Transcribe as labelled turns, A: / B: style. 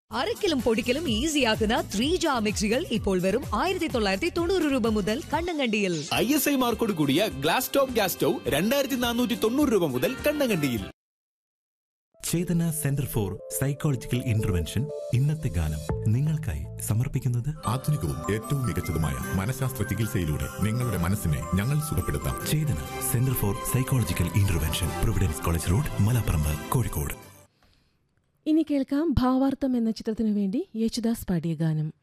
A: അരക്കിലും പൊടിക്കലും ഈസിയാക്കുന്ന three ജാ മിക്സികൾ ഇപ്പോൾ വെറും ആയിരത്തി തൊള്ളായിരത്തി തൊണ്ണൂറ് രൂപ മുതൽ കണ്ണങ്കണ്ടിയിൽ
B: ഐ എസ് ഐ മാർക്കോട് കൂടിയ ഗ്ലാസ് ടോപ്പ് ഗ്യാസ് സ്റ്റൗ രണ്ടായിരത്തി നാനൂറ്റി തൊണ്ണൂറ് രൂപ മുതൽ കണ്ണങ്കണ്ടിയിൽ
C: Chetana centre for psychological intervention ഇന്നത്തെ ഗാനം നിങ്ങൾക്കായി സമർപ്പിക്കുന്നത്
D: ആധുനികവും ഏറ്റവും മികച്ചതുമായ മനഃശാസ്ത്ര ചികിത്സയിലൂടെ നിങ്ങളുടെ മനസ്സിനെ ഞങ്ങൾ സുഖപ്പെടുത്താം
C: Chetana centre for psychological intervention Providence college road Malaparamba Kozhikode
E: ഇനി കേൾക്കാം ഭാവാർത്ഥം എന്ന ചിത്രത്തിനു വേണ്ടി യേശുദാസ് പാടിയ ഗാനം